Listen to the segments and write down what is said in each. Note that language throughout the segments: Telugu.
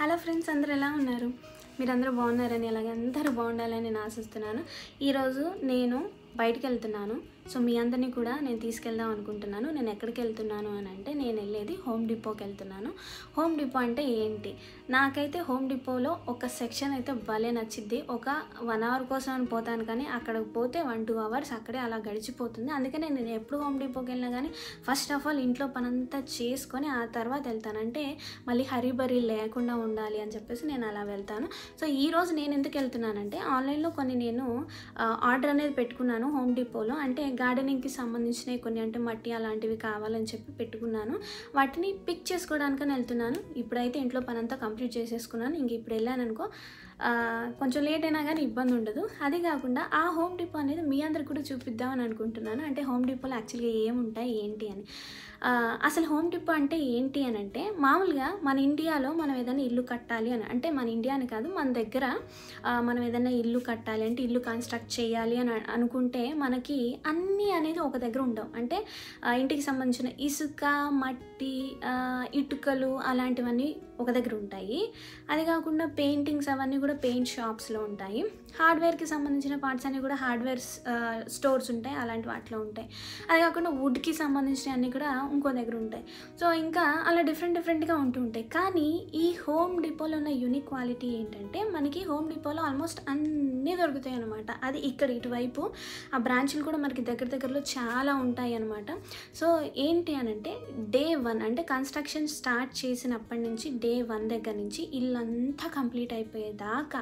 హలో ఫ్రెండ్స్ అందరూ ఎలా ఉన్నారు మీరందరూ బాగున్నారని అలాగే అందరూ బాగుండాలని నేను ఆశిస్తున్నాను ఈరోజు నేను బయటికి వెళ్తున్నాను సో మీ అందరినీ కూడా నేను తీసుకెళ్దాం అనుకుంటున్నాను నేను ఎక్కడికి వెళ్తున్నాను అని అంటే నేను వెళ్ళేది హోమ్ డిపోకి వెళ్తున్నాను హోమ్ డిపో అంటే ఏంటి నాకైతే హోమ్ డిపోలో ఒక సెక్షన్ అయితే భలే నచ్చిద్ది ఒక వన్ అవర్ కోసం అని పోతాను కానీ అక్కడికి పోతే వన్ టూ అవర్స్ అక్కడే అలా గడిచిపోతుంది అందుకనే నేను ఎప్పుడు హోమ్ డిపోకి వెళ్ళినా కానీ ఫస్ట్ ఆఫ్ ఆల్ ఇంట్లో పనంతా చేసుకొని ఆ తర్వాత వెళ్తాను అంటే మళ్ళీ హరీబరీ లేకుండా ఉండాలి అని చెప్పేసి నేను అలా వెళ్తాను సో ఈ రోజు నేను ఎందుకు వెళ్తున్నానంటే ఆన్లైన్లో కొన్ని నేను ఆర్డర్ అనేది పెట్టుకున్నాను హోమ్ డిపోలో అంటే గార్డెనింగ్కి సంబంధించినవి కొన్ని అంటే మట్టి అలాంటివి కావాలని చెప్పి పెట్టుకున్నాను వాటిని పిక్ చేసుకోవడానికని వెళ్తున్నాను ఇప్పుడైతే ఇంట్లో పనంతా కంప్లీట్ చేసేసుకున్నాను ఇంక ఇప్పుడు వెళ్ళాను అనుకో ఆ, కొంచెం లేట్ అయినా కానీ ఇబ్బంది ఉండదు అది కాకుండా ఆ హోమ్ డిపో అనేది మీ అందరికి కూడా చూపిద్దామని అనుకుంటున్నాను అంటే హోమ్ డిపోలో యాక్చువల్గా ఏముంటాయి ఏంటి అని ఆ, అసలు హోమ్ డిపో అంటే ఏంటి అని అంటే మామూలుగా మన ఇండియాలో మనం ఏదైనా ఇల్లు కట్టాలి అని అంటే మన ఇండియా అని కాదు మన దగ్గర ఆ, మనం ఏదైనా ఇల్లు కట్టాలి అంటే ఇల్లు కన్స్ట్రక్ట్ చేయాలి అని అనుకుంటే మనకి అన్నీ అనేది ఒక దగ్గర ఉండవు అంటే ఆ, ఇంటికి సంబంధించిన ఇసుక మట్టి ఆ, ఇటుకలు అలాంటివన్నీ ఒక దగ్గర ఉంటాయి అది కాకుండా పెయింటింగ్స్ అవన్నీ కూడా పెయింట్ షాప్స్లో ఉంటాయి హార్డ్వేర్కి సంబంధించిన పార్ట్స్ అన్నీ కూడా హార్డ్వేర్ స్టోర్స్ ఉంటాయి అలాంటి వాటిలో ఉంటాయి అది కాకుండా వుడ్కి సంబంధించినవి అన్నీ కూడా ఇంకో దగ్గర ఉంటాయి సో ఇంకా అలా డిఫరెంట్ డిఫరెంట్గా ఉంటూ ఉంటాయి కానీ ఈ హోమ్ డిపోలో ఉన్న యూనిక్ క్వాలిటీ ఏంటంటే మనకి హోమ్ డిపోలో ఆల్మోస్ట్ అన్నీ దొరుకుతాయి అనమాట అది ఇక్కడ ఇటువైపు ఆ బ్రాంచ్లు కూడా మనకి దగ్గర దగ్గరలో చాలా ఉంటాయి అనమాట సో ఏంటి అని అంటే డే వన్ అంటే కన్స్ట్రక్షన్ స్టార్ట్ చేసినప్పటి నుంచి డే వన్ దగ్గర నుంచి ఇల్లంతా కంప్లీట్ అయిపోయేదాకా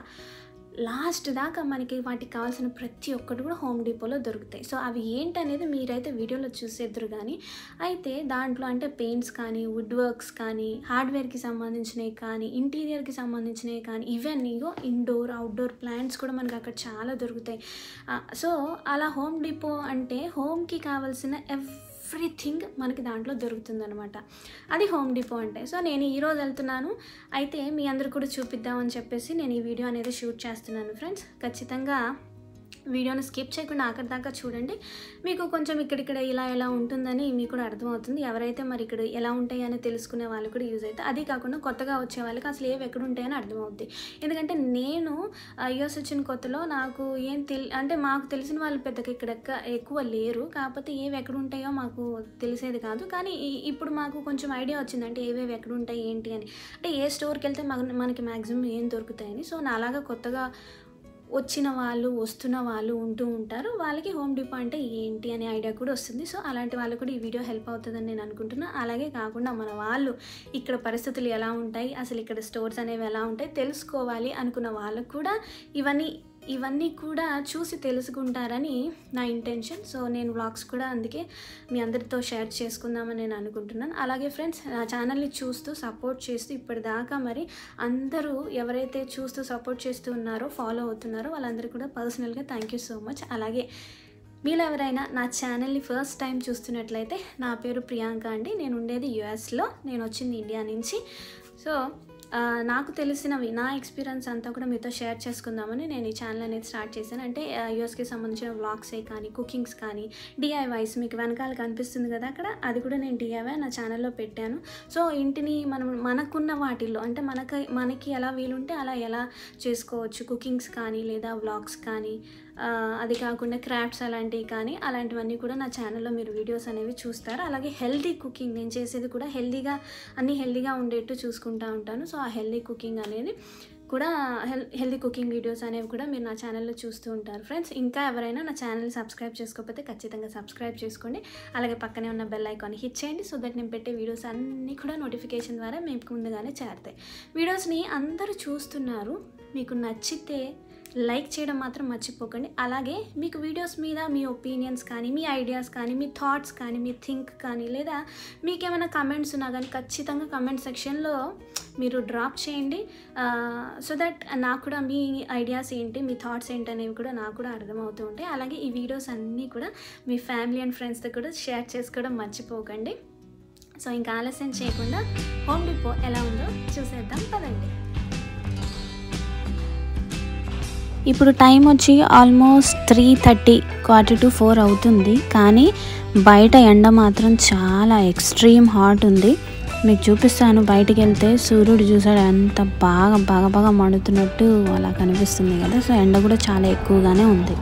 లాస్ట్ దాకా మనకి వాటికి కావాల్సిన ప్రతి ఒక్కటి కూడా హోమ్ డిపోలో దొరుకుతాయి సో అవి ఏంటనేది మీరైతే వీడియోలో చూసేద్దరు కానీ అయితే దాంట్లో అంటే పెయింట్స్ కానీ వుడ్ వర్క్స్ కానీ హార్డ్వేర్కి సంబంధించినవి కానీ ఇంటీరియర్కి సంబంధించినవి కానీ ఇవన్నీ ఇండోర్ అవుట్డోర్ ప్లాంట్స్ కూడా మనకి అక్కడ చాలా దొరుకుతాయి ఆ, సో అలా హోమ్ డిపో అంటే హోమ్కి కావాల్సిన ఎవ్రీథింగ్ మనకి దాంట్లో దొరుకుతుందనమాట అది హోమ్ డిపో అంటే సో నేను ఈరోజు వెళ్తున్నాను అయితే మీ అందరు కూడా చూపిద్దామని చెప్పేసి నేను ఈ వీడియో అనేది షూట్ చేస్తున్నాను ఫ్రెండ్స్ ఖచ్చితంగా వీడియోని స్కిప్ చేయకుండా ఆఖరి దాకా చూడండి మీకు కొంచెం ఇక్కడిక్కడ ఇలా ఎలా ఉంటుందని మీకు కూడా అర్థమవుతుంది ఎవరైతే మరి ఇక్కడ ఎలా ఉంటాయి అని తెలుసుకునే వాళ్ళు కూడా యూజ్ అవుతాయి అది కాకుండా కొత్తగా వచ్చే వాళ్ళకి అసలు ఏవి ఎక్కడ ఉంటాయని అర్థమవుద్ది ఎందుకంటే నేను యూఎస్ వచ్చిన కొత్తలో నాకు ఏం తెలి అంటే మాకు తెలిసిన వాళ్ళు పెద్దగా ఇక్కడ ఎక్క- ఎక్కువ లేరు కాకపోతే ఏవి ఎక్కడ ఉంటాయో మాకు తెలిసేది కాదు కానీ ఈ- ఇప్పుడు మాకు కొంచెం ఐడియా వచ్చింది అంటే ఏవేవి ఎక్కడ ఉంటాయి ఏంటి అని అంటే ఏ స్టోర్కి వెళ్తే మన- మనకి మ్యాక్సిమం ఏం దొరుకుతాయని సో నా అలాగా కొత్తగా వచ్చిన వాళ్ళు వస్తున్న వాళ్ళు ఉంటూ ఉంటారు వాళ్ళకి హోమ్ డిపో అంటే ఏంటి అనే ఐడియా కూడా వస్తుంది సో అలాంటి వాళ్ళకు కూడా ఈ వీడియో హెల్ప్ అవుతుందని నేను అనుకుంటున్నా అలాగే కాకుండా మన వాళ్ళు ఇక్కడ పరిస్థితులు ఎలా ఉంటాయి అసలు ఇక్కడ స్టోర్స్ అనేవి ఎలా ఉంటాయి తెలుసుకోవాలి అనుకున్న వాళ్ళకు కూడా ఇవన్నీ ఇవన్నీ కూడా చూసి తెలుసుకుంటారని నా ఇంటెన్షన్ సో నేను వ్లాగ్స్ కూడా అందుకే మీ అందరితో షేర్ చేసుకుందామని నేను అనుకుంటున్నాను అలాగే ఫ్రెండ్స్ నా ఛానల్ని చూస్తూ సపోర్ట్ చేస్తూ ఇప్పటిదాకా మరి అందరూ ఎవరైతే చూస్తూ సపోర్ట్ చేస్తూ ఉన్నారో ఫాలో అవుతున్నారో వాళ్ళందరికీ కూడా పర్సనల్గా థ్యాంక్ యూ సో మచ్ అలాగే మీరు ఎవరైనా నా ఛానల్ని ఫస్ట్ టైం చూస్తున్నట్లయితే నా పేరు ప్రియాంక అండి నేను ఉండేది యుఎస్లో నేను వచ్చింది ఇండియా నుంచి సో ఆ, నాకు తెలిసినవి నా ఎక్స్పీరియన్స్ అంతా కూడా మీతో షేర్ చేసుకుందామని నేను ఈ ఛానల్ అనేది స్టార్ట్ చేశాను అంటే యూఎస్కి సంబంధించిన వ్లాగ్సే కానీ కుకింగ్స్ కానీ డిఐవైస్ మీకు వెనకాల కనిపిస్తుంది కదా అక్కడ అది కూడా నేను డిఐవై నా ఛానల్లో పెట్టాను సో ఇంటిని మనం మనకున్న వాటిల్లో అంటే మనకి మనకి ఎలా వీలుంటే అలా ఎలా చేసుకోవచ్చు కుకింగ్స్ కానీ లేదా వ్లాగ్స్ కానీ ఆ, అది కాకుండా క్రాఫ్ట్స్ అలాంటివి కానీ అలాంటివన్నీ కూడా నా ఛానల్లో మీరు వీడియోస్ అనేవి చూస్తారు అలాగే హెల్దీ కుకింగ్ నేను చేసేది కూడా హెల్దీగా అన్నీ హెల్దీగా ఉండేట్టు చూసుకుంటూ ఉంటాను సో ఆ హెల్దీ కుకింగ్ అనేది కూడా హెల్ హెల్దీ కుకింగ్ వీడియోస్ అనేవి కూడా మీరు నా ఛానల్లో చూస్తూ ఉంటారు ఫ్రెండ్స్ ఇంకా ఎవరైనా నా ఛానల్ సబ్స్క్రైబ్ చేసుకోకపోతే ఖచ్చితంగా సబ్స్క్రైబ్ చేసుకోండి అలాగే పక్కనే ఉన్న బెల్ ఐకాన్ హిట్ చేయండి సో దట్ నేను పెట్టే వీడియోస్ అన్నీ కూడా నోటిఫికేషన్ ద్వారా మీకు ముందుగానే చేరుతాయి వీడియోస్ని అందరూ చూస్తున్నారు మీకు నచ్చితే లైక్ చేయడం మాత్రం మర్చిపోకండి అలాగే మీకు వీడియోస్ మీద మీ ఒపీనియన్స్ కానీ మీ ఐడియాస్ కానీ మీ థాట్స్ కానీ మీ థింక్ కానీ లేదా మీకేమైనా కమెంట్స్ ఉన్నా కానీ ఖచ్చితంగా కమెంట్ సెక్షన్లో మీరు డ్రాప్ చేయండి సో దట్ నాకు కూడా మీ ఐడియాస్ ఏంటి మీ థాట్స్ ఏంటి అనేవి కూడా నాకు కూడా అర్థమవుతూ ఉంటాయి అలాగే ఈ వీడియోస్ అన్నీ కూడా మీ ఫ్యామిలీ అండ్ ఫ్రెండ్స్తో కూడా షేర్ చేసుకోవడం మర్చిపోకండి సో ఇంకా ఆలస్యం చేయకుండా హోమ్ డిపో ఎలా ఉందో చూసేద్దాం పదండి ఇప్పుడు టైం వచ్చి almost three thirty quarter to four అవుతుంది కానీ బయట ఎండ మాత్రం చాలా ఎక్స్ట్రీమ్ హాట్ ఉంది మీకు చూపిస్తాను బయటికి వెళ్తే సూర్యుడు చూసాడు ఎంత బాగా బాగా బాగా మండుతున్నట్టు అలా కనిపిస్తుంది కదా సో ఎండ కూడా చాలా ఎక్కువగానే ఉంది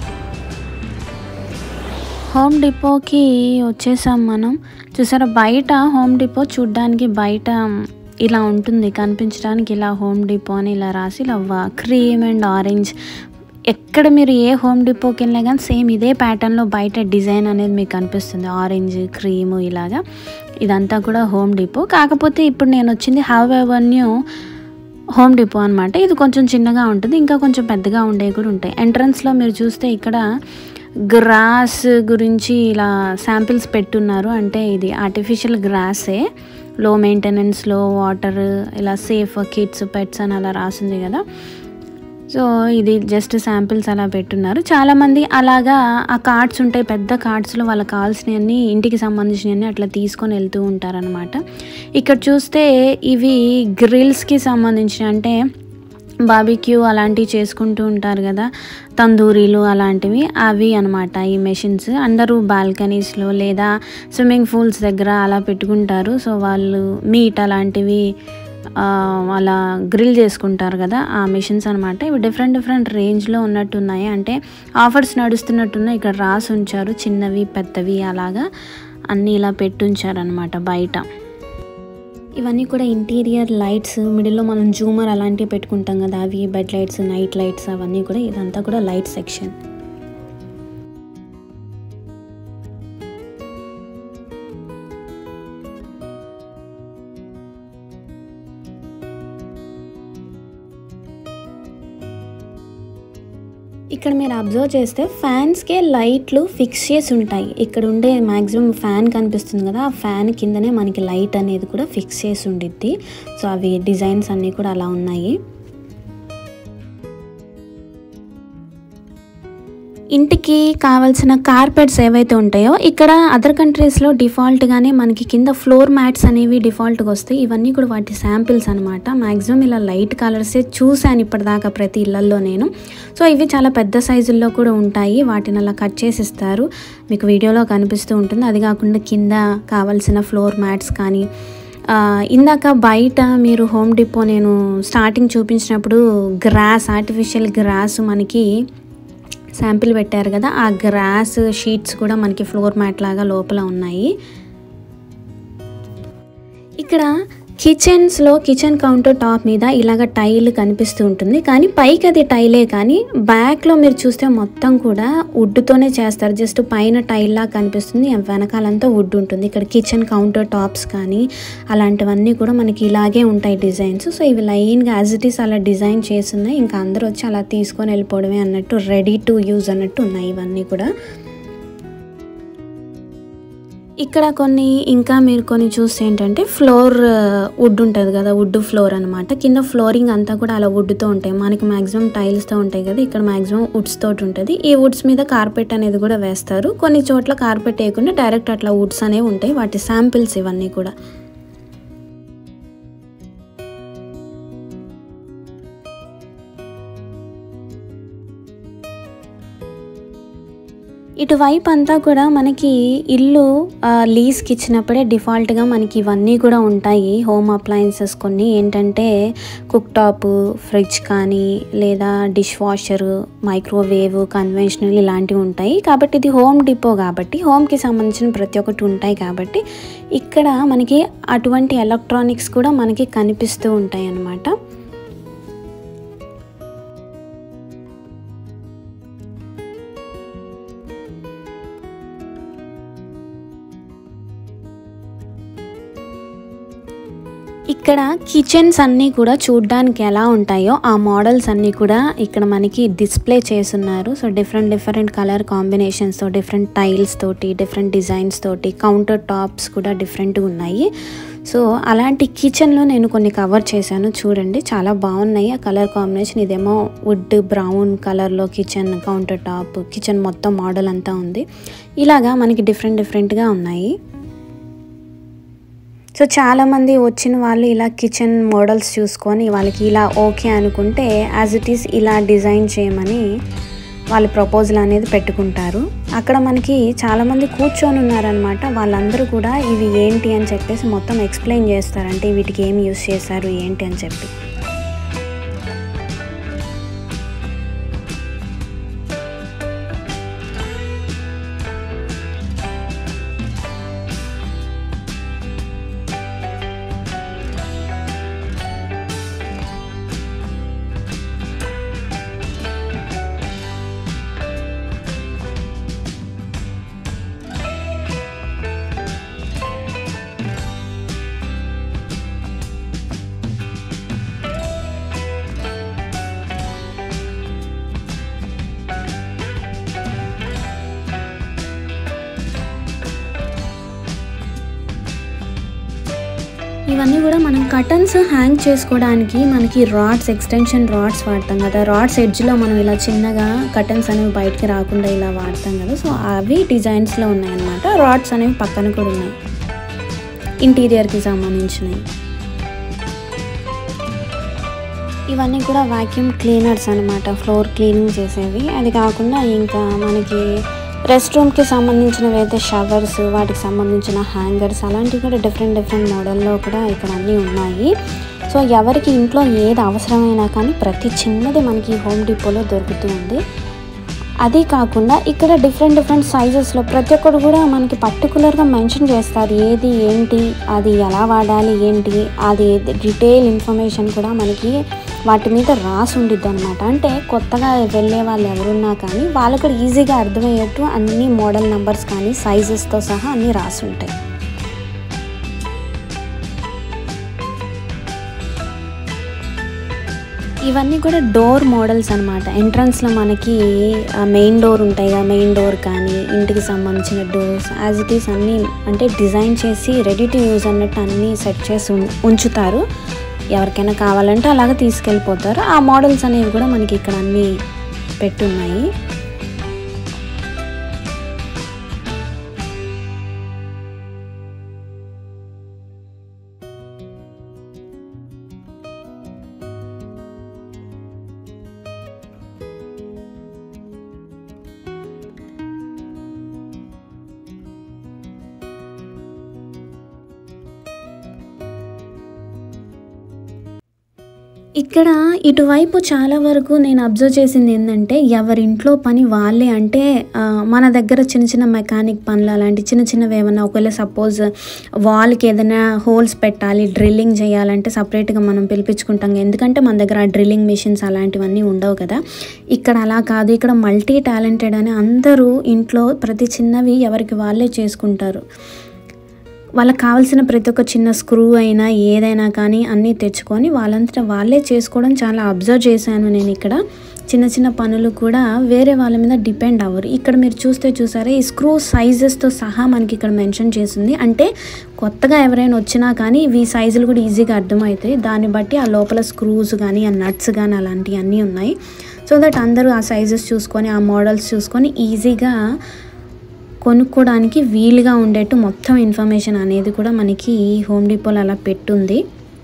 హోమ్ డిపోకి వచ్చేసాం మనం చూసారా బయట హోమ్ డిపో చూడ్డానికి బయట ఇలా ఉంటుంది కనిపించడానికి ఇలా హోమ్ డిపో అని ఇలా రాసి ఇలా క్రీమ్ అండ్ ఆరెంజ్ ఎక్కడ మీరు ఏ హోమ్ డిపోకి వెళ్ళినా కానీ సేమ్ ఇదే ప్యాటర్న్లో బయట డిజైన్ అనేది మీకు కనిపిస్తుంది ఆరెంజ్ క్రీమ్ ఇలాగా ఇదంతా కూడా హోమ్ డిపో కాకపోతే ఇప్పుడు నేను వచ్చింది హవ్ ఎవెన్యూ హోమ్ డిపో అనమాట ఇది కొంచెం చిన్నగా ఉంటుంది ఇంకా కొంచెం పెద్దగా ఉండేవి కూడా ఉంటాయి ఎంట్రన్స్లో మీరు చూస్తే ఇక్కడ గ్రాస్ గురించి ఇలా శాంపిల్స్ పెట్టున్నారు అంటే ఇది ఆర్టిఫిషియల్ గ్రాసే లో మెయింటెనెన్స్ లో వాటర్ ఇలా సేఫ్ కిడ్స్ పెట్స్ అని అలా రాసింది కదా సో ఇది జస్ట్ శాంపిల్స్ అలా పెట్టున్నారు చాలామంది అలాగా ఆ కార్డ్స్ ఉంటాయి పెద్ద కార్డ్స్లో వాళ్ళకి కావాల్సినవన్నీ ఇంటికి సంబంధించినవన్నీ అట్లా తీసుకొని వెళ్తూ ఉంటారనమాట ఇక్కడ చూస్తే ఇవి గ్రిల్స్కి సంబంధించిన అంటే బాబిక్యూ అలాంటివి చేసుకుంటూ ఉంటారు కదా తందూరీలు అలాంటివి అవి అనమాట ఈ మెషిన్స్ అందరూ బాల్కనీస్లో లేదా స్విమ్మింగ్ పూల్స్ దగ్గర అలా పెట్టుకుంటారు సో వాళ్ళు మీట్ అలాంటివి ఆ, అలా గ్రిల్ చేసుకుంటారు కదా ఆ మిషన్స్ అనమాట ఇవి డిఫరెంట్ డిఫరెంట్ రేంజ్లో ఉన్నట్టున్నాయి అంటే ఆఫర్స్ నడుస్తున్నట్టున్నాయి ఇక్కడ రాసి ఉంచారు చిన్నవి పెద్దవి అలాగా అన్నీ ఇలా పెట్టుంచారు అనమాట బయట ఇవన్నీ కూడా ఇంటీరియర్ లైట్స్ మిడిల్లో మనం జూమర్ అలాంటివి పెట్టుకుంటాం కదా అవి బెడ్ లైట్స్ నైట్ లైట్స్ అవన్నీ కూడా ఇదంతా కూడా లైట్ సెక్షన్ ఇక్కడ మీరు అబ్జర్వ్ చేస్తే ఫ్యాన్స్కే లైట్లు ఫిక్స్ చేసి ఉంటాయి ఇక్కడ ఉండే మ్యాక్సిమం ఫ్యాన్ కనిపిస్తుంది కదా ఆ ఫ్యాన్ కిందనే మనకి లైట్ అనేది కూడా ఫిక్స్ చేసి ఉండిద్ది సో అవి డిజైన్స్ అన్నీ కూడా అలా ఉన్నాయి ఇంటికి కావాల్సిన కార్పెట్స్ ఏవైతే ఉంటాయో ఇక్కడ అదర్ కంట్రీస్లో డిఫాల్ట్గానే మనకి కింద ఫ్లోర్ మ్యాట్స్ అనేవి డిఫాల్ట్గా వస్తాయి ఇవన్నీ కూడా వాటి శాంపిల్స్ అనమాట మ్యాక్సిమం ఇలా లైట్ కలర్సే చూశాను ఇప్పటిదాకా ప్రతి ఇళ్లల్లో నేను సో ఇవి చాలా పెద్ద సైజుల్లో కూడా ఉంటాయి వాటిని అలా కట్ చేసి ఇస్తారు మీకు వీడియోలో కనిపిస్తూ ఉంటుంది అది కాకుండా కింద కావాల్సిన ఫ్లోర్ మ్యాట్స్ కానీ ఆ, ఇందాక బయట మీరు హోమ్ డిపో నేను స్టార్టింగ్ చూపించినప్పుడు గ్రాస్ ఆర్టిఫిషియల్ గ్రాస్ మనకి శాంపిల్ పెట్టారు కదా ఆ గ్రాస్ షీట్స్ కూడా మనకి ఫ్లోర్ మ్యాట్ లాగా లోపల ఉన్నాయి ఇక్కడ కిచెన్స్లో కిచెన్ కౌంటర్ టాప్ మీద ఇలాగ టైల్ కనిపిస్తూ ఉంటుంది కానీ పైకి అది టైలే కానీ బ్యాక్లో మీరు చూస్తే మొత్తం కూడా వుడ్తోనే చేస్తారు జస్ట్ పైన టైల్ లాగా కనిపిస్తుంది వెనకాలంతా వుడ్ ఉంటుంది ఇక్కడ కిచెన్ కౌంటర్ టాప్స్ కానీ అలాంటివన్నీ కూడా మనకి ఇలాగే ఉంటాయి డిజైన్స్ సో ఇవి లైన్గా యాజ్ ఇట్ ఈస్ అలా డిజైన్ చేస్తున్నాయి ఇంకా అందరూ వచ్చి అలా తీసుకొని వెళ్ళిపోవడమే అన్నట్టు రెడీ టు యూజ్ అన్నట్టు ఉన్నాయి ఇవన్నీ కూడా ఇక్కడ కొన్ని ఇంకా మీరు కొన్ని చూస్తే ఏంటంటే ఫ్లోర్ వుడ్ ఉంటుంది కదా వుడ్ ఫ్లోర్ అనమాట కింద ఫ్లోరింగ్ అంతా కూడా అలా వుడ్తో ఉంటాయి మనకి మాక్సిమం టైల్స్తో ఉంటాయి కదా ఇక్కడ మాక్సిమం వుడ్స్ తోటి ఉంటుంది ఈ వుడ్స్ మీద కార్పెట్ అనేది కూడా వేస్తారు కొన్ని చోట్ల కార్పెట్ వేయకుండా డైరెక్ట్ అట్లా వుడ్స్ అనేవి ఉంటాయి వాటి శాంపిల్స్ ఇవన్నీ కూడా ఇటువైపు అంతా కూడా మనకి ఇల్లు ఆ, లీజ్కి ఇచ్చినప్పుడే డిఫాల్ట్గా మనకి ఇవన్నీ కూడా ఉంటాయి హోమ్ అప్లయన్సెస్ కొన్ని ఏంటంటే కుక్ టాప్ ఫ్రిడ్జ్ కానీ లేదా డిష్ వాషర్ మైక్రోవేవ్ కన్వెన్షనల్ ఇలాంటివి ఉంటాయి కాబట్టి ఇది హోమ్ డిపో కాబట్టి హోమ్కి సంబంధించిన ప్రతి ఒక్కటి ఉంటాయి కాబట్టి ఇక్కడ మనకి అటువంటి ఎలక్ట్రానిక్స్ కూడా మనకి కనిపిస్తూ ఉంటాయి అన్నమాట ఇక్కడ కిచెన్స్ అన్నీ కూడా చూడ్డానికి ఎలా ఉంటాయో ఆ మోడల్స్ అన్నీ కూడా ఇక్కడ మనకి డిస్ప్లే చేస్తున్నారు సో డిఫరెంట్ డిఫరెంట్ కలర్ కాంబినేషన్స్తో డిఫరెంట్ టైల్స్ తోటి డిఫరెంట్ డిజైన్స్ తోటి కౌంటర్ టాప్స్ కూడా డిఫరెంట్గా ఉన్నాయి సో అలాంటి కిచెన్లో నేను కొన్ని కవర్ చేశాను చూడండి చాలా బాగున్నాయి ఆ కలర్ కాంబినేషన్ ఇదేమో వుడ్ బ్రౌన్ కలర్లో కిచెన్ కౌంటర్ టాప్ కిచెన్ మొత్తం మోడల్ అంతా ఉంది ఇలాగా మనకి డిఫరెంట్ డిఫరెంట్గా ఉన్నాయి సో చాలామంది వచ్చిన వాళ్ళు ఇలా కిచెన్ మోడల్స్ చూసుకొని వాళ్ళకి ఇలా ఓకే అనుకుంటే యాజ్ ఇట్ ఈస్ ఇలా డిజైన్ చేయమని వాళ్ళ ప్రపోజల్ అనేది పెట్టుకుంటారు అక్కడ మనకి చాలామంది కూర్చొని ఉన్నారనమాట వాళ్ళందరూ కూడా ఇవి ఏంటి అని చెప్పేసి మొత్తం ఎక్స్ప్లెయిన్ చేస్తారంటే వీటికి ఏం యూస్ చేశారు ఏంటి అని చెప్పి ఇవన్నీ కూడా మనం కటన్స్ హ్యాంగ్ చేసుకోవడానికి మనకి రాడ్స్ ఎక్స్టెన్షన్ రాడ్స్ వాడతాం కదా రాడ్స్ ఎడ్జ్లో మనం ఇలా చిన్నగా కటన్స్ అనేవి బయటికి రాకుండా ఇలా వాడతాం కదా సో అవి డిజైన్స్లో ఉన్నాయన్నమాట రాడ్స్ అనేవి పక్కన కూడా ఉన్నాయి ఇంటీరియర్కి సంబంధించినవి ఇవన్నీ కూడా వాక్యూమ్ క్లీనర్స్ అనమాట ఫ్లోర్ క్లీనింగ్ చేసేవి అది కాకుండా ఇంకా మనకి రెస్ట్ రూమ్కి సంబంధించినవి అయితే షవర్స్ వాటికి సంబంధించిన హ్యాంగర్స్ అలాంటివి కూడా డిఫరెంట్ డిఫరెంట్ మోడల్లో కూడా ఇక్కడ అన్నీ ఉన్నాయి సో ఎవరికి ఇంట్లో ఏది అవసరమైనా కానీ ప్రతి చిన్నది మనకి హోమ్ డిపోలో దొరుకుతూ ఉంది అది కాకుండా ఇక్కడ డిఫరెంట్ డిఫరెంట్ సైజెస్లో ప్రతి ఒక్కరు కూడా మనకి పర్టికులర్గా మెన్షన్ చేస్తారు ఏది ఏంటి అది ఎలా వాడాలి ఏంటి అది డీటెయిల్ ఇన్ఫర్మేషన్ కూడా మనకి వాటి మీద రాసి ఉండిద్ది అనమాట అంటే కొత్తగా వెళ్ళే వాళ్ళు ఎవరున్నా కానీ వాళ్ళకు కూడా ఈజీగా అర్థమయ్యేట్టు అన్ని మోడల్ నెంబర్స్ కానీ సైజెస్తో సహా అన్నీ రాసి ఉంటాయి ఇవన్నీ కూడా డోర్ మోడల్స్ అనమాట ఎంట్రన్స్లో మనకి మెయిన్ డోర్ ఉంటాయి కదా మెయిన్ డోర్ కానీ ఇంటికి సంబంధించిన డోర్స్ యాజ్ ఇట్ ఈస్ అన్నీ అంటే డిజైన్ చేసి రెడీ టు యూజ్ అన్నట్టు అన్నీ సెట్ చేసి ఉం- ఉంచుతారు ఎవరికైనా కావాలంటే అలాగ తీసుకెళ్ళిపోతారు ఆ మోడల్స్ అనేవి కూడా మనకి ఇక్కడ అన్నీ పెట్టున్నాయి ఇక్కడ ఇటువైపు చాలా వరకు నేను అబ్జర్వ్ చేసింది ఏంటంటే ఎవరింట్లో పని వాళ్ళే అంటే ఆ, మన దగ్గర చిన్న చిన్న మెకానిక్ పనులు అలాంటి చిన్న చిన్నవి ఏమన్నా ఒకవేళ సపోజ్ వాల్కి ఏదైనా హోల్స్ పెట్టాలి డ్రిల్లింగ్ చేయాలంటే సపరేట్గా మనం పిలిపించుకుంటాం ఎందుకంటే మన దగ్గర ఆ డ్రిల్లింగ్ మిషన్స్ అలాంటివన్నీ ఉండవు కదా ఇక్కడ అలా కాదు ఇక్కడ మల్టీ టాలెంటెడ్ అని అందరూ ఇంట్లో ప్రతి చిన్నవి ఎవరికి వాళ్ళే చేసుకుంటారు వాళ్ళకి కావాల్సిన ప్రతి ఒక్క చిన్న స్క్రూ అయినా ఏదైనా కానీ అన్నీ తెచ్చుకొని వాళ్ళంతటా వాళ్ళే చేసుకోవడం చాలా అబ్జర్వ్ చేశాను నేను ఇక్కడ చిన్న చిన్న పనులు కూడా వేరే వాళ్ళ మీద డిపెండ్ అవ్వరు ఇక్కడ మీరు చూస్తే చూసారా ఈ స్క్రూ సైజెస్తో సహా మనకి ఇక్కడ మెన్షన్ చేసింది అంటే కొత్తగా ఎవరైనా వచ్చినా కానీ ఇవి సైజులు కూడా ఈజీగా అర్థమవుతాయి దాన్ని బట్టి ఆ లోపల స్క్రూస్ కానీ ఆ నట్స్ కానీ అలాంటివి అన్నీ ఉన్నాయి సో దట్ అందరూ ఆ సైజెస్ చూసుకొని ఆ మోడల్స్ చూసుకొని ఈజీగా కొనుక్కోవడానికి వీలుగా ఉండేట్టు మొత్తం ఇన్ఫర్మేషన్ అనేది కూడా మనకి ఈ హోమ్ డిపోలో అలా పెట్టుంది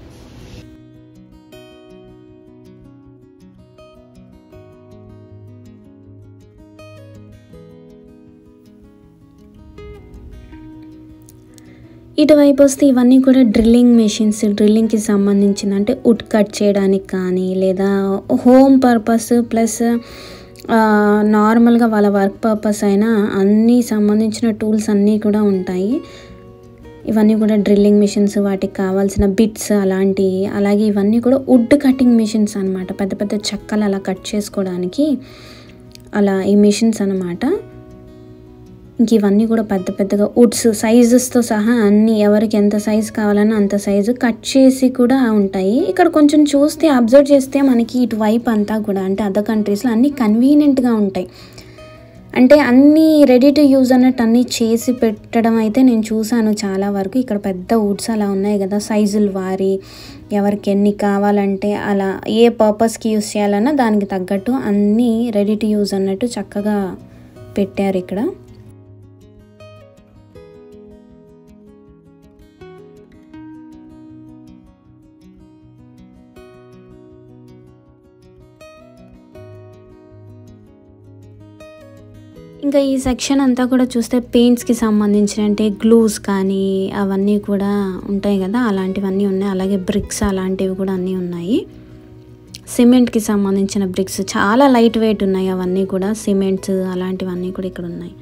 ఇటువైపు వస్తే ఇవన్నీ కూడా డ్రిల్లింగ్ మెషిన్స్ డ్రిల్లింగ్కి సంబంధించిన అంటే వుడ్ కట్ చేయడానికి కానీ లేదా హోమ్ పర్పస్ ప్లస్ నార్మల్గా వాళ్ళ వర్క్ పర్పస్ అయినా అన్నీ సంబంధించిన టూల్స్ అన్నీ కూడా ఉంటాయి ఇవన్నీ కూడా డ్రిల్లింగ్ మిషన్స్ వాటికి కావాల్సిన బిట్స్ అలాంటివి అలాగే ఇవన్నీ కూడా వుడ్ కటింగ్ మిషన్స్ అనమాట పెద్ద పెద్ద చెక్కలు అలా కట్ చేసుకోవడానికి అలా ఈ మిషన్స్ అనమాట ఇంక ఇవన్నీ కూడా పెద్ద పెద్దగా వుడ్స్ సైజెస్తో సహా అన్ని ఎవరికి ఎంత సైజు కావాలన్నా అంత సైజు కట్ చేసి కూడా ఉంటాయి ఇక్కడ కొంచెం చూస్తే అబ్జర్వ్ చేస్తే మనకి ఇటువైపు అంతా కూడా అంటే అదర్ కంట్రీస్లో అన్నీ కన్వీనియంట్గా ఉంటాయి అంటే అన్నీ రెడీ టు యూజ్ అన్నట్టు అన్నీ చేసి పెట్టడం అయితే నేను చూశాను చాలా వరకు ఇక్కడ పెద్ద వుడ్స్ అలా ఉన్నాయి కదా సైజులు వారి ఎవరికి ఎన్ని కావాలంటే అలా ఏ పర్పస్కి యూజ్ చేయాలన్నా దానికి తగ్గట్టు అన్నీ రెడీ టు యూజ్ అన్నట్టు చక్కగా పెట్టారు ఇక్కడ ఇంకా ఈ సెక్షన్ అంతా కూడా చూస్తే పెయింట్స్కి సంబంధించిన అంటే గ్లూస్ కానీ అవన్నీ కూడా ఉంటాయి కదా అలాంటివన్నీ ఉన్నాయి అలాగే బ్రిక్స్ అలాంటివి కూడా అన్నీ ఉన్నాయి సిమెంట్కి సంబంధించిన బ్రిక్స్ చాలా లైట్ వెయిట్ ఉన్నాయి అవన్నీ కూడా సిమెంట్స్ అలాంటివన్నీ కూడా ఇక్కడ ఉన్నాయి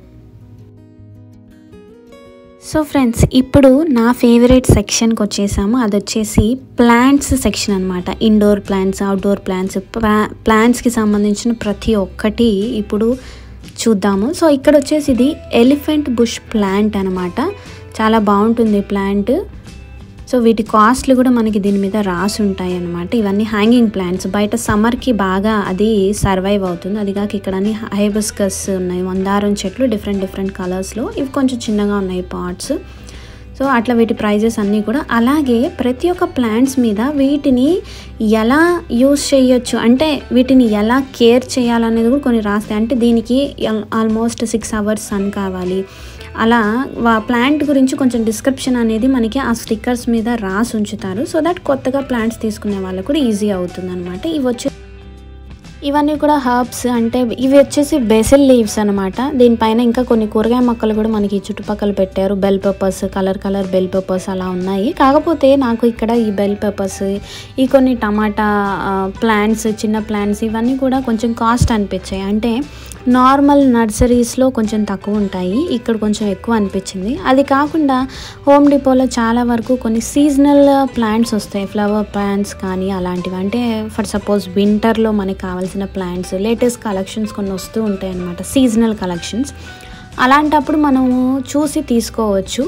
సో ఫ్రెండ్స్ ఇప్పుడు నా ఫేవరెట్ సెక్షన్కి వచ్చేసాము అది వచ్చేసి ప్లాంట్స్ సెక్షన్ అనమాట ఇండోర్ ప్లాంట్స్ అవుట్డోర్ ప్లాంట్స్ ప్లాంట్స్కి సంబంధించిన ప్రతి ఒక్కటి ఇప్పుడు చూద్దాము సో ఇక్కడ వచ్చేసి ఇది ఎలిఫెంట్ బుష్ ప్లాంట్ అనమాట చాలా బాగుంటుంది ప్లాంట్ సో వీటి కాస్ట్లు కూడా మనకి దీని మీద రాసి ఉంటాయి అనమాట ఇవన్నీ హ్యాంగింగ్ ప్లాంట్స్ బయట సమ్మర్కి బాగా అది సర్వైవ్ అవుతుంది అది కాక ఇక్కడ అన్ని హైబస్కస్ ఉన్నాయి మందారం చెట్లు డిఫరెంట్ డిఫరెంట్ కలర్స్లో ఇవి కొంచెం చిన్నగా ఉన్నాయి పాట్స్ సో అట్లా వీటి ప్రైజెస్ అన్నీ కూడా అలాగే ప్రతి ఒక్క ప్లాంట్స్ మీద వీటిని ఎలా యూస్ చేయొచ్చు అంటే వీటిని ఎలా కేర్ చేయాలనేది కూడా కొన్ని రాస్తాయి అంటే దీనికి ఆల్మోస్ట్ సిక్స్ అవర్స్ సన్ కావాలి అలా వా ప్లాంట్ గురించి కొంచెం డిస్క్రిప్షన్ అనేది మనకి ఆ స్టిక్కర్స్ మీద రాసి ఉంచుతారు సో దట్ కొత్తగా ప్లాంట్స్ తీసుకునే వాళ్ళకు కూడా ఈజీ అవుతుంది అనమాట ఇవి వచ్చి ఇవన్నీ కూడా హర్బ్స్ అంటే ఇవి వచ్చేసి బెసిల్ లీవ్స్ అనమాట దీనిపైన ఇంకా కొన్ని కూరగాయ మొక్కలు కూడా మనకి చుట్టుపక్కల పెట్టారు bell peppers colour colour bell peppers అలా ఉన్నాయి కాకపోతే నాకు ఇక్కడ ఈ బెల్ పెప్పర్స్ ఈ కొన్ని టమాటా ప్లాంట్స్ చిన్న ప్లాంట్స్ ఇవన్నీ కూడా కొంచెం కాస్ట్ అనిపించాయి అంటే నార్మల్ నర్సరీస్లో కొంచెం తక్కువ ఉంటాయి ఇక్కడ కొంచెం ఎక్కువ అనిపించింది అది కాకుండా హోమ్ డిపోలో చాలా వరకు కొన్ని సీజనల్ ప్లాంట్స్ వస్తాయి ఫ్లవర్ ప్లాంట్స్ కానీ అలాంటివి అంటే ఫర్ సపోజ్ వింటర్లో మనకి కావాల్సిన ప్లాంట్స్ లేటెస్ట్ కలెక్షన్స్ కొన్ని వస్తూ ఉంటాయి అన్నమాట సీజనల్ కలెక్షన్స్ అలాంటప్పుడు మనము చూసి తీసుకోవచ్చు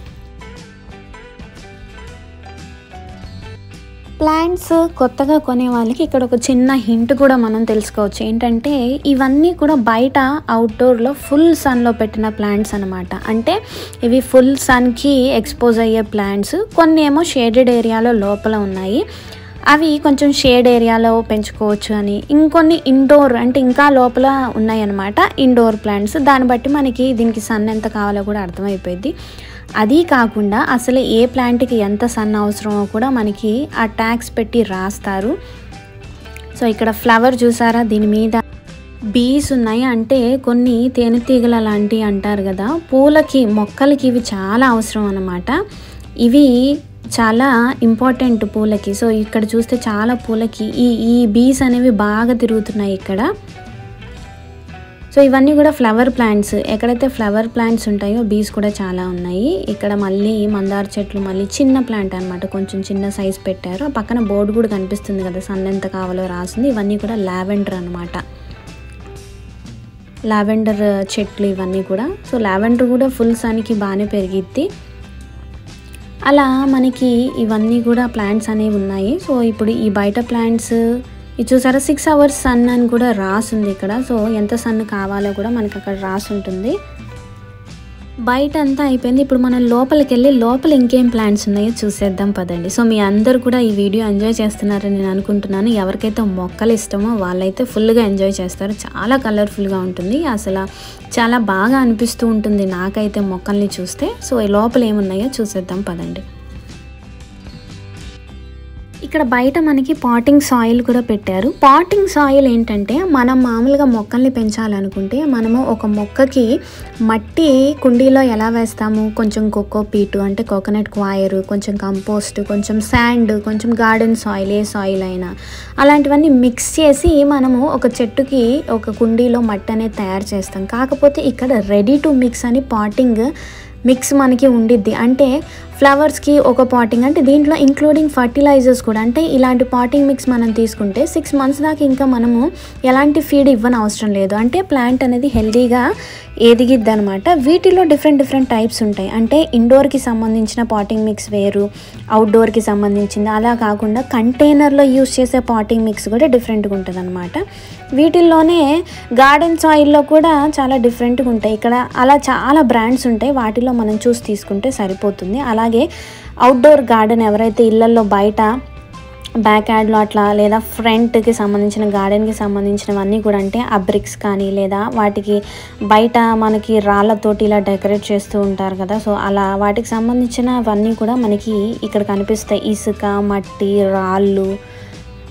ప్లాంట్స్ కొత్తగా కొనే వాళ్ళకి ఇక్కడ ఒక చిన్న హింట్ కూడా మనం తెలుసుకోవచ్చు ఏంటంటే ఇవన్నీ కూడా బయట అవుట్డోర్లో ఫుల్ సన్లో పెట్టిన ప్లాంట్స్ అనమాట అంటే ఇవి ఫుల్ సన్కి ఎక్స్పోజ్ అయ్యే ప్లాంట్స్ కొన్ని ఏమో షేడెడ్ ఏరియాలో లోపల ఉన్నాయి అవి కొంచెం షేడ్ ఏరియాలో పెంచుకోవచ్చు అని ఇంకొన్ని ఇండోర్ అంటే ఇంకా లోపల ఉన్నాయన్నమాట ఇండోర్ ప్లాంట్స్ దాన్ని బట్టి మనకి దీనికి సన్ ఎంత కావాలో కూడా అర్థమైపోయింది అది కాకుండా అసలు ఏ ప్లాంట్కి ఎంత సన్ అవసరమో కూడా మనకి ఆ ట్యాక్స్ పెట్టి రాస్తారు సో ఇక్కడ ఫ్లవర్ చూసారా దీని మీద బీస్ ఉన్నాయి అంటే కొన్ని తేనెటీగల లాంటివి అంటారు కదా పూలకి మొక్కలకి ఇవి చాలా అవసరం అన్నమాట ఇవి చాలా ఇంపార్టెంట్ పూలకి సో ఇక్కడ చూస్తే చాలా పూలకి ఈ ఈ బీస్ అనేవి బాగా తిరుగుతున్నాయి ఇక్కడ సో ఇవన్నీ కూడా ఫ్లవర్ ప్లాంట్స్ ఎక్కడైతే ఫ్లవర్ ప్లాంట్స్ ఉంటాయో బీస్ కూడా చాలా ఉన్నాయి ఇక్కడ మళ్ళీ మందార చెట్లు మళ్ళీ చిన్న ప్లాంట్ అనమాట కొంచెం చిన్న సైజ్ పెట్టారు ఆ పక్కన బోర్డు కూడా కనిపిస్తుంది కదా సన్ ఎంత కావాలో రాసింది ఇవన్నీ కూడా లావెండర్ అనమాట లావెండర్ చెట్లు ఇవన్నీ కూడా సో లావెండర్ కూడా ఫుల్ సన్కి బాగానే పెరిగిద్ది అలా మనకి ఇవన్నీ కూడా ప్లాంట్స్ అనేవి ఉన్నాయి సో ఇప్పుడు ఈ బయట ప్లాంట్స్ ఇది చూసారా సిక్స్ అవర్స్ సన్ అని కూడా రాసుంది ఇక్కడ సో ఎంత సన్ కావాలో కూడా మనకి అక్కడ రాసి ఉంటుంది బయట అంతా అయిపోయింది ఇప్పుడు మనం లోపలికి వెళ్ళి లోపల ఇంకేం ప్లాంట్స్ ఉన్నాయో చూసేద్దాం పదండి సో మీ అందరు కూడా ఈ వీడియో ఎంజాయ్ చేస్తున్నారని నేను అనుకుంటున్నాను ఎవరికైతే మొక్కలు ఇష్టమో వాళ్ళైతే ఫుల్గా ఎంజాయ్ చేస్తారు చాలా కలర్ఫుల్గా ఉంటుంది అసలు చాలా బాగా అనిపిస్తూ ఉంటుంది నాకైతే మొక్కల్ని చూస్తే సో ఈ లోపల ఏమున్నాయో చూసేద్దాం పదండి ఇక్కడ బయట మనకి పాటింగ్ సాయిల్ కూడా పెట్టారు పాటింగ్ సాయిల్ ఏంటంటే మనం మామూలుగా మొక్కల్ని పెంచాలనుకుంటే మనము ఒక మొక్కకి మట్టి కుండీలో ఎలా వేస్తాము కొంచెం కోకో పీటు అంటే కోకోనట్ క్వాయర్ కొంచెం కంపోస్ట్ కొంచెం శాండ్ కొంచెం గార్డెన్ సాయిల్ ఏ సాయిల్ అయినా అలాంటివన్నీ మిక్స్ చేసి మనము ఒక చెట్టుకి ఒక కుండీలో మట్టి అనేది తయారు చేస్తాం కాకపోతే ఇక్కడ రెడీ టు మిక్స్ అని పాటింగ్ మిక్స్ మనకి ఉండిద్ది అంటే ఫ్లవర్స్కి ఒక పాటింగ్ అంటే దీంట్లో ఇంక్లూడింగ్ ఫర్టిలైజర్స్ కూడా అంటే ఇలాంటి పాటింగ్ మిక్స్ మనం తీసుకుంటే సిక్స్ మంత్స్ దాకా ఇంకా మనము ఎలాంటి ఫీడ్ ఇవ్వని అవసరం లేదు అంటే ప్లాంట్ అనేది హెల్దీగా ఎదిగిద్ది అనమాట వీటిలో డిఫరెంట్ డిఫరెంట్ టైప్స్ ఉంటాయి అంటే ఇండోర్కి సంబంధించిన పాటింగ్ మిక్స్ వేరు అవుట్డోర్కి సంబంధించింది అలా కాకుండా కంటైనర్లో యూస్ చేసే పాటింగ్ మిక్స్ కూడా డిఫరెంట్గా ఉంటుంది అనమాట వీటిల్లోనే గార్డెన్ సాయిల్లో కూడా చాలా డిఫరెంట్గా ఉంటాయి ఇక్కడ అలా చాలా బ్రాండ్స్ ఉంటాయి వాటిలో మనం చూసి తీసుకుంటే సరిపోతుంది అలాగే అవుట్డోర్ గార్డెన్ ఎవరైతే ఇళ్లల్లో బయట బ్యాక్ యార్డ్లో అట్లా లేదా ఫ్రంట్కి సంబంధించిన గార్డెన్కి సంబంధించినవన్నీ కూడా అంటే ఆ బ్రిక్స్ కానీ లేదా వాటికి బయట మనకి రాళ్ళతోటి ఇలా డెకరేట్ చేస్తూ ఉంటారు కదా సో అలా వాటికి సంబంధించినవన్నీ కూడా మనకి ఇక్కడ కనిపిస్తాయి ఇసుక మట్టి రాళ్ళు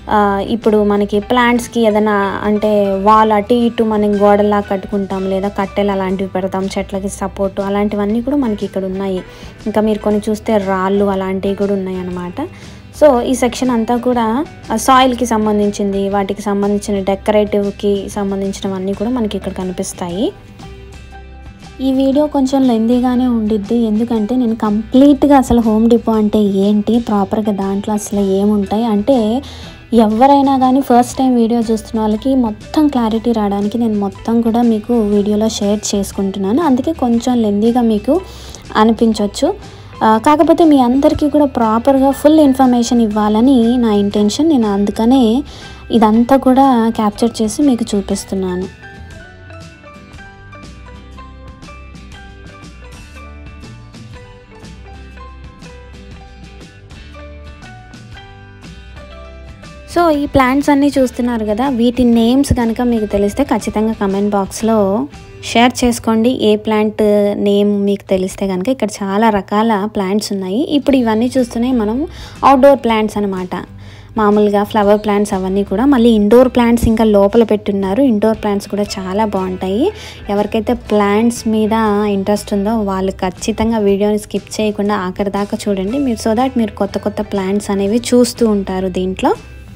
ఆ, ఇప్పుడు మనకి ప్లాంట్స్కి ఏదైనా అంటే వాల్ అటు ఇటు మనం గోడలా కట్టుకుంటాం లేదా కట్టెలు అలాంటివి పెడతాం చెట్లకి సపోర్ట్ అలాంటివన్నీ కూడా మనకి ఇక్కడ ఉన్నాయి ఇంకా మీరు కొన్ని చూస్తే రాళ్ళు అలాంటివి కూడా ఉన్నాయి అన్నమాట సో ఈ సెక్షన్ అంతా కూడా సాయిల్కి సంబంధించింది వాటికి సంబంధించిన డెకరేటివ్కి సంబంధించినవన్నీ కూడా మనకి ఇక్కడ కనిపిస్తాయి ఈ వీడియో కొంచెం లెందీగానే ఉండిద్ది ఎందుకంటే నేను కంప్లీట్గా అసలు హోమ్ డిపో అంటే ఏంటి ప్రాపర్గా దాంట్లో అసలు ఏముంటాయి అంటే ఎవరైనా కానీ ఫస్ట్ టైం వీడియో చూస్తున్న వాళ్ళకి మొత్తం క్లారిటీ రావడానికి నేను మొత్తం కూడా మీకు వీడియోలో షేర్ చేసుకుంటున్నాను అందుకే కొంచెం లెందీగా మీకు అనిపించవచ్చు ఆ, కాకపోతే మీ అందరికీ కూడా ప్రాపర్గా ఫుల్ ఇన్ఫర్మేషన్ ఇవ్వాలని నా ఇంటెన్షన్ నేను అందుకనే ఇదంతా కూడా క్యాప్చర్ చేసి మీకు చూపిస్తున్నాను సో ఈ ప్లాంట్స్ అన్నీ చూస్తున్నారు కదా వీటి నేమ్స్ కనుక మీకు తెలిస్తే ఖచ్చితంగా కమెంట్ బాక్స్లో షేర్ చేసుకోండి ఏ ప్లాంట్ నేమ్ మీకు తెలిస్తే కనుక ఇక్కడ చాలా రకాల ప్లాంట్స్ ఉన్నాయి ఇప్పుడు ఇవన్నీ చూస్తున్నాయి మనం అవుట్డోర్ ప్లాంట్స్ అనమాట మామూలుగా ఫ్లవర్ ప్లాంట్స్ అవన్నీ కూడా మళ్ళీ ఇండోర్ ప్లాంట్స్ ఇంకా లోపల పెట్టున్నారు ఇండోర్ ప్లాంట్స్ కూడా చాలా బాగుంటాయి ఎవరికైతే ప్లాంట్స్ మీద ఇంట్రెస్ట్ ఉందో వాళ్ళు ఖచ్చితంగా వీడియోని స్కిప్ చేయకుండా ఆఖరి దాకా చూడండి మీరు సో దాట్ మీరు కొత్త కొత్త ప్లాంట్స్ అనేవి చూస్తూ ఉంటారు దీంట్లో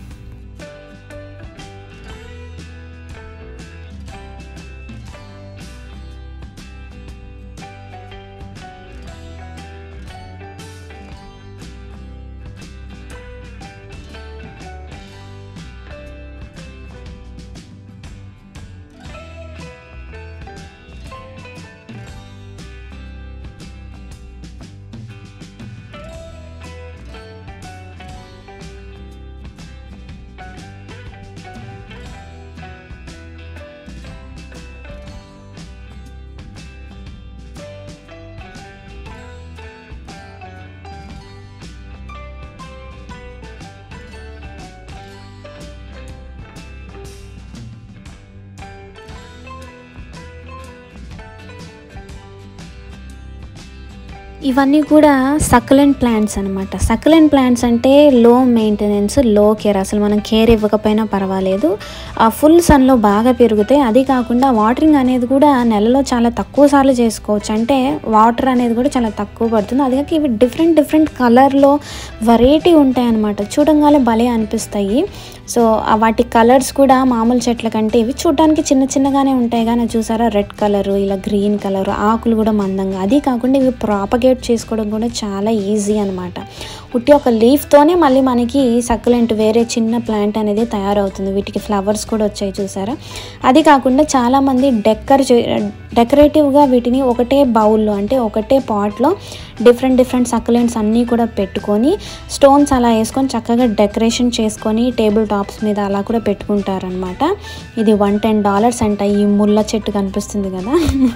ఇవన్నీ కూడా సక్లెంట్ ప్లాంట్స్ అనమాట సక్లెంట్ ప్లాంట్స్ అంటే లో మెయింటెనెన్స్ లో కేర్ అసలు మనం కేర్ ఇవ్వకపోయినా పర్వాలేదు ఆ ఫుల్ సన్లో బాగా పెరుగుతాయి అది కాకుండా వాటరింగ్ అనేది కూడా నెలలో చాలా తక్కువ సార్లు చేసుకోవచ్చు అంటే వాటర్ అనేది కూడా చాలా తక్కువ పడుతుంది అది కాక ఇవి డిఫరెంట్ డిఫరెంట్ కలర్లో వెరైటీ ఉంటాయి అనమాట చూడంగానే భలే అనిపిస్తాయి సో ఆ వాటి కలర్స్ కూడా మామూలు చెట్ల కంటే ఇవి చూడడానికి చిన్న చిన్నగానే ఉంటాయి కానీ చూసారా రెడ్ కలరు ఇలా గ్రీన్ కలర్ ఆకులు కూడా మందంగా అది కాకుండా ఇవి ప్రాపగేట్ చేసుకోవడం కూడా చాలా ఈజీ అనమాట ఉట్టి ఒక లీఫ్తోనే మళ్ళీ మనకి సక్యులెంట్ వేరే చిన్న ప్లాంట్ అనేది తయారవుతుంది వీటికి ఫ్లవర్స్ కూడా వచ్చాయి చూసారా అది కాకుండా చాలామంది డెక్కర్ చే డెకరేటివ్గా వీటిని ఒకటే బౌల్లో అంటే ఒకటే పాట్లో డిఫరెంట్ డిఫరెంట్ సక్యులెంట్స్ అన్నీ కూడా పెట్టుకొని స్టోన్స్ అలా వేసుకొని చక్కగా డెకరేషన్ చేసుకొని టేబుల్ టాప్స్ మీద అలా కూడా పెట్టుకుంటారనమాట ఇది వన్ టెన్ డాలర్స్ అంట ఈ ముళ్ళ చెట్టు కనిపిస్తుంది కదా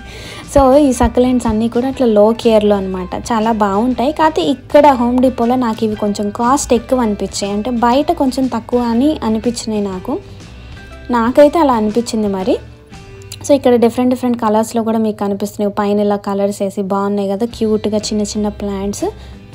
సో ఈ సక్యులెంట్స్ అన్నీ కూడా అట్లా లో కేర్లో అనమాట చాలా బాగుంటాయి కాకపోతే ఇక్కడ హోమ్ డిపోలో నాకు ఇవి కొంచెం కాస్ట్ ఎక్కువ అనిపించాయి అంటే బయట కొంచెం తక్కువ అని అనిపించినాయి నాకు నాకైతే అలా అనిపించింది మరి సో ఇక్కడ డిఫరెంట్ డిఫరెంట్ కలర్స్లో కూడా మీకు కనిపిస్తున్నాయి పైన ఇలా కలర్స్ వేసి బాగున్నాయి కదా క్యూట్గా చిన్న చిన్న ప్లాంట్స్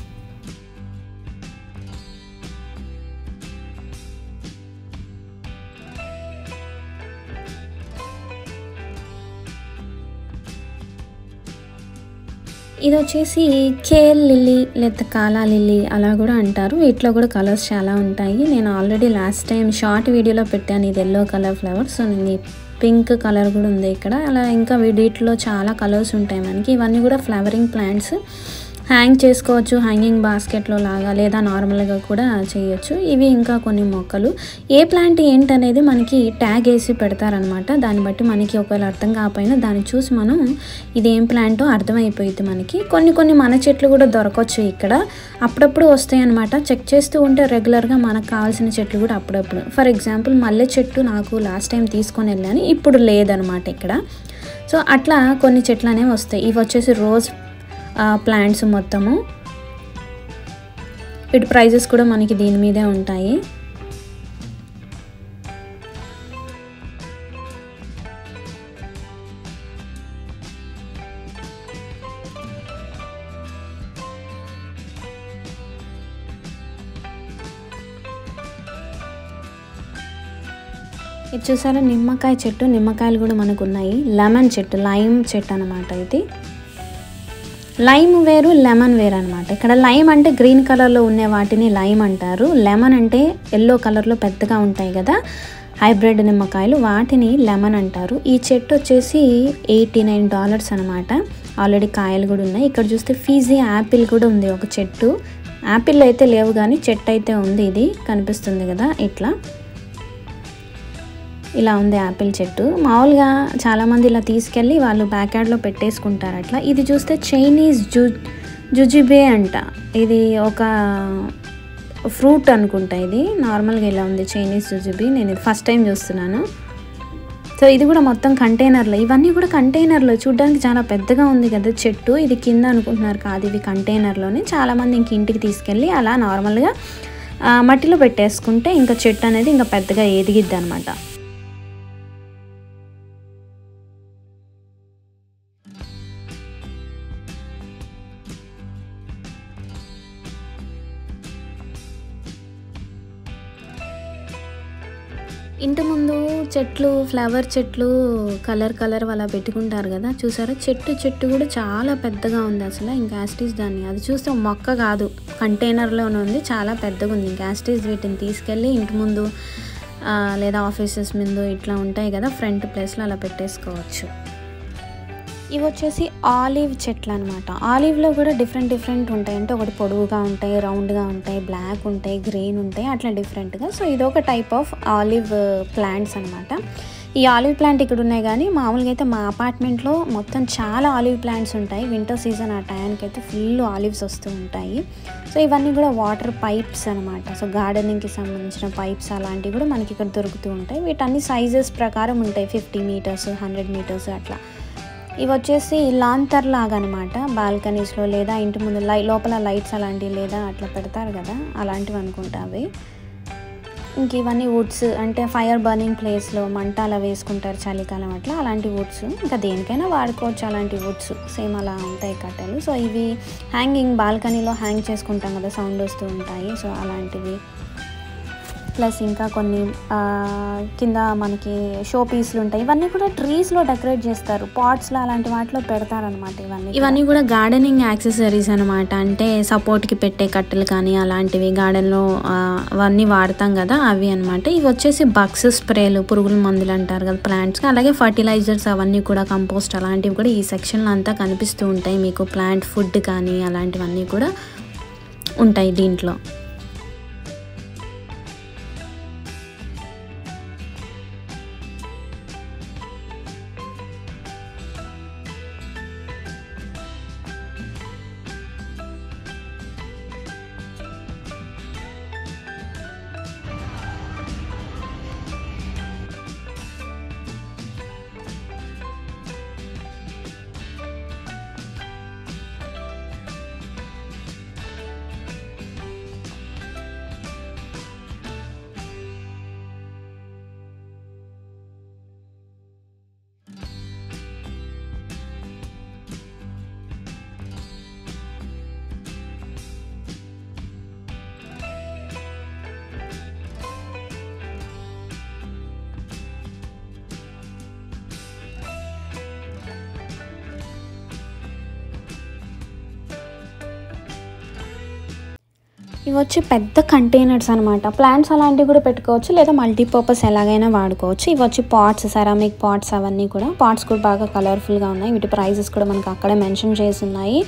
ఇది వచ్చేసి కేల్ లిల్లీ లేదా కాలా లిల్లీ అలా కూడా అంటారు వీటిలో కూడా కలర్స్ చాలా ఉంటాయి నేను ఆల్రెడీ లాస్ట్ టైం షార్ట్ వీడియోలో పెట్టాను ఇది ఎల్లో కలర్ ఫ్లవర్ సో నేను ఈ పింక్ కలర్ కూడా ఉంది ఇక్కడ అలా ఇంకా వీటిలో చాలా కలర్స్ ఉంటాయి మనకి ఇవన్నీ కూడా ఫ్లవరింగ్ ప్లాంట్స్ హ్యాంగ్ చేసుకోవచ్చు హ్యాంగింగ్ బాస్కెట్లో లాగా లేదా నార్మల్గా కూడా చేయొచ్చు ఇవి ఇంకా కొన్ని మొక్కలు ఏ ప్లాంట్ ఏంటనేది మనకి ట్యాగ్ వేసి పెడతారనమాట దాన్ని బట్టి మనకి ఒకవేళ అర్థం కాకపోయినా దాన్ని చూసి మనం ఇది ఏం ప్లాంటో అర్థమైపోయింది మనకి కొన్ని కొన్ని మన చెట్లు కూడా దొరకవచ్చు ఇక్కడ అప్పుడప్పుడు వస్తాయి అనమాట చెక్ చేస్తూ ఉంటే రెగ్యులర్గా మనకు కావాల్సిన చెట్లు కూడా అప్పుడప్పుడు ఫర్ ఎగ్జాంపుల్ మల్లె చెట్టు నాకు లాస్ట్ టైం తీసుకొని వెళ్ళాను ఇప్పుడు లేదనమాట ఇక్కడ సో అట్లా కొన్ని చెట్లు అనేవి వస్తాయి ఇవి వచ్చేసి రోజ్ ప్లాంట్స్ మొత్తము వీటి ప్రైజెస్ కూడా మనకి దీని మీదే ఉంటాయి ఇది చూసారా నిమ్మకాయ చెట్టు నిమ్మకాయలు కూడా మనకు ఉన్నాయి లెమన్ చెట్టు లైమ్ చెట్టు అనమాట ఇది లైమ్ వేరు లెమన్ వేరు అనమాట ఇక్కడ లైమ్ అంటే గ్రీన్ కలర్లో ఉండే వాటిని లైమ్ అంటారు లెమన్ అంటే ఎల్లో కలర్లో పెద్దగా ఉంటాయి కదా హైబ్రిడ్ నిమ్మకాయలు వాటిని లెమన్ అంటారు ఈ చెట్టు వచ్చేసి ఎయిటీ నైన్ డాలర్స్ అనమాట ఆల్రెడీ కాయలు కూడా ఉన్నాయి ఇక్కడ చూస్తే ఫీజీ యాపిల్ కూడా ఉంది ఒక చెట్టు యాపిల్ అయితే లేవు కానీ చెట్టు అయితే ఉంది ఇది కనిపిస్తుంది కదా ఇట్లా ఇలా ఉంది యాపిల్ చెట్టు మామూలుగా చాలామంది ఇలా తీసుకెళ్ళి వాళ్ళు బ్యాక్ యార్డ్లో పెట్టేసుకుంటారు అట్లా ఇది చూస్తే చైనీస్ జు జుజిబే అంట ఇది ఒక ఫ్రూట్ అనుకుంటా ఇది నార్మల్గా ఇలా ఉంది చైనీస్ జుజిబి నేను ఇది ఫస్ట్ టైం చూస్తున్నాను సో ఇది కూడా మొత్తం కంటైనర్లో ఇవన్నీ కూడా కంటైనర్లో చూడడానికి చాలా పెద్దగా ఉంది కదా చెట్టు ఇది కింద అనుకుంటున్నారు కాదు ఇవి కంటైనర్లోనే చాలామంది ఇంక ఇంటికి తీసుకెళ్ళి అలా నార్మల్గా ఆ, మట్టిలో పెట్టేసుకుంటే ఇంకా చెట్టు అనేది ఇంకా పెద్దగా ఎదిగిద్ది అనమాట ఇంటి ముందు చెట్లు ఫ్లవర్ చెట్లు కలర్ కలర్ అలా పెట్టుకుంటారు కదా చూసారా చెట్టు చెట్టు కూడా చాలా పెద్దగా ఉంది అసలు ఇంకా యాస్టీస్ దాన్ని అది చూస్తే ఒక మొక్క కాదు కంటైనర్లోనే ఉంది చాలా పెద్దగా ఉంది ఇంకా యాస్టీస్ వీటిని తీసుకెళ్ళి ఇంటి ముందు ఆ, లేదా ఆఫీసెస్ ముందు ఇట్లా ఉంటాయి కదా ఫ్రంట్ ప్లేస్లో అలా పెట్టేసుకోవచ్చు ఇవి వచ్చేసి ఆలివ్ చెట్లు అనమాట ఆలివ్లో కూడా డిఫరెంట్ డిఫరెంట్ ఉంటాయి అంటే ఒకటి పొడవుగా ఉంటాయి రౌండ్గా ఉంటాయి బ్లాక్ ఉంటాయి గ్రీన్ ఉంటాయి అట్లా డిఫరెంట్గా సో ఇదొక టైప్ ఆఫ్ ఆలివ్ ప్లాంట్స్ అనమాట ఈ ఆలివ్ ప్లాంట్ ఇక్కడ ఉన్నాయి కానీ మామూలుగా అయితే మా అపార్ట్మెంట్లో మొత్తం చాలా ఆలివ్ ప్లాంట్స్ ఉంటాయి వింటర్ సీజన్ ఆ టైంకి అయితే ఫుల్ ఆలివ్స్ వస్తూ ఉంటాయి సో ఇవన్నీ కూడా వాటర్ పైప్స్ అనమాట సో గార్డెనింగ్కి సంబంధించిన పైప్స్ అలాంటివి కూడా మనకి ఇక్కడ దొరుకుతూ ఉంటాయి వీటన్ని సైజెస్ ప్రకారం ఉంటాయి ఫిఫ్టీ మీటర్స్ హండ్రెడ్ మీటర్స్ అట్లా ఇవి వచ్చేసి లాంతర్ లాగా అనమాట బాల్కనీస్లో లేదా ఇంటి ముందు లై లోపల లైట్స్ అలాంటివి లేదా అట్లా పెడతారు కదా అలాంటివి అనుకుంటా అవి ఇంక ఇవన్నీ వుడ్స్ అంటే ఫైర్ బర్నింగ్ ప్లేస్లో మంట అలా వేసుకుంటారు చలికాలం అట్లా అలాంటి వుడ్స్ ఇంకా దేనికైనా వాడుకోవచ్చు అలాంటి వుడ్స్ సేమ్ అలా ఉంటాయి కట్టెలు సో ఇవి హ్యాంగింగ్ బాల్కనీలో హ్యాంగ్ చేసుకుంటాం కదా సౌండ్ వస్తూ ఉంటాయి సో అలాంటివి ప్లస్ ఇంకా కొన్ని ఆ, కింద మనకి షో పీస్లు ఉంటాయి ఇవన్నీ కూడా ట్రీస్లో డెకరేట్ చేస్తారు పాట్స్లో అలాంటి వాటిలో పెడతారనమాట ఇవన్నీ ఇవన్నీ కూడా గార్డెనింగ్ యాక్సెసరీస్ అనమాట అంటే సపోర్ట్కి పెట్టే కట్టెలు కానీ అలాంటివి గార్డెన్లో అవన్నీ వాడతాం కదా అవి అనమాట ఇవి వచ్చేసి బక్స్ స్ప్రేలు పురుగుల మందులు అంటారు కదా ప్లాంట్స్కి అలాగే ఫర్టిలైజర్స్ అవన్నీ కూడా కంపోస్ట్ అలాంటివి కూడా ఈ సెక్షన్లో అంతా కనిపిస్తూ ఉంటాయి మీకు ప్లాంట్ ఫుడ్ కానీ అలాంటివన్నీ కూడా ఉంటాయి దీంట్లో ఇవి వచ్చి పెద్ద కంటైనర్స్ అనమాట ప్లాంట్స్ అలాంటివి కూడా పెట్టుకోవచ్చు లేదా మల్టీపర్పస్ ఎలాగైనా వాడుకోవచ్చు ఇవి వచ్చి పాట్స్ సెరామిక్ పాట్స్ అవన్నీ కూడా పాట్స్ కూడా బాగా కలర్ఫుల్గా ఉన్నాయి వీటి ప్రైజెస్ కూడా మనకు అక్కడే మెన్షన్ చేసి ఉన్నాయి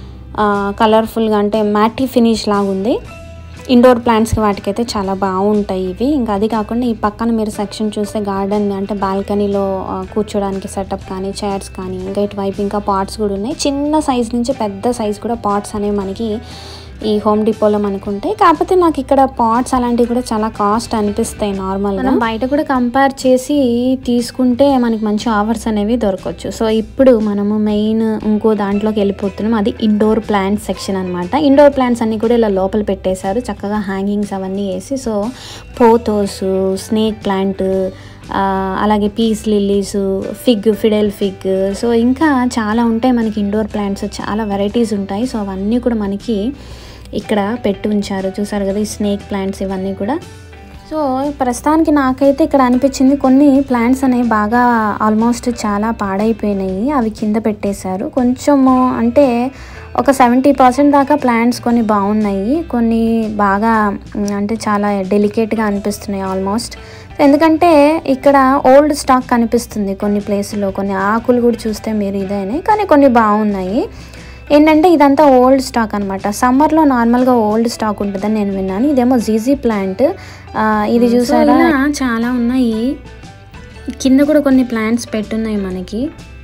కలర్ఫుల్గా అంటే మ్యాటీ ఫినిష్ లాగా ఉంది ఇండోర్ ప్లాంట్స్కి వాటికైతే చాలా బాగుంటాయి ఇవి ఇంకా అది కాకుండా ఈ పక్కన మీరు సెక్షన్ చూస్తే గార్డెన్ అంటే బాల్కనీలో కూర్చోడానికి సెటప్ కానీ చైర్స్ కానీ ఇంకా ఇటువైపు ఇంకా పాట్స్ కూడా ఉన్నాయి చిన్న సైజ్ నుంచి పెద్ద సైజ్ కూడా పాట్స్ అనేవి మనకి ఈ హోమ్ డిపోలో మనకు ఉంటాయి కాకపోతే నాకు ఇక్కడ పాట్స్ అలాంటివి కూడా చాలా కాస్ట్ అనిపిస్తాయి నార్మల్గా మనం బయట కూడా కంపేర్ చేసి తీసుకుంటే మనకి మంచి ఆఫర్స్ అనేవి దొరకవచ్చు సో ఇప్పుడు మనము మెయిన్ ఇంకో దాంట్లోకి వెళ్ళిపోతున్నాం అది ఇండోర్ ప్లాంట్స్ సెక్షన్ అనమాట ఇండోర్ ప్లాంట్స్ అన్ని కూడా ఇలా లోపల పెట్టేశారు చక్కగా హ్యాంగింగ్స్ అవన్నీ వేసి సో పోతోస్ స్నేక్ ప్లాంట్ ఆ, అలాగే peace lilies fig fiddle fig so ఇంకా చాలా ఉంటాయి మనకి ఇండోర్ ప్లాంట్స్ చాలా వెరైటీస్ ఉంటాయి సో అవన్నీ కూడా మనకి ఇక్కడ పెట్టి ఉంచారు చూసారు కదా ఈ స్నేక్ ప్లాంట్స్ ఇవన్నీ కూడా సో ప్రస్తుతానికి నాకైతే ఇక్కడ అనిపించింది కొన్ని ప్లాంట్స్ అనేవి బాగా ఆల్మోస్ట్ చాలా పాడైపోయినాయి అవి కింద పెట్టేశారు కొంచెము అంటే ఒక సెవెంటీ పర్సెంట్ దాకా ప్లాంట్స్ కొన్ని బాగున్నాయి కొన్ని బాగా మ్, అంటే చాలా డెలికేట్గా అనిపిస్తున్నాయి ఆల్మోస్ట్ ఎందుకంటే ఇక్కడ ఓల్డ్ స్టాక్ కనిపిస్తుంది కొన్ని ప్లేసుల్లో కొన్ని ఆకులు కూడా చూస్తే మీరు ఇదైనాయి కానీ కొన్ని బాగున్నాయి ఏంటంటే ఇదంతా ఓల్డ్ స్టాక్ అనమాట సమ్మర్లో నార్మల్గా ఓల్డ్ స్టాక్ ఉంటుందని నేను విన్నాను ఇదేమో జీజీ ప్లాంట్ ఆ, ఇది చూసారా చాలా ఉన్నాయి కింద కూడా కొన్ని ప్లాంట్స్ పెట్టున్నాయి మనకి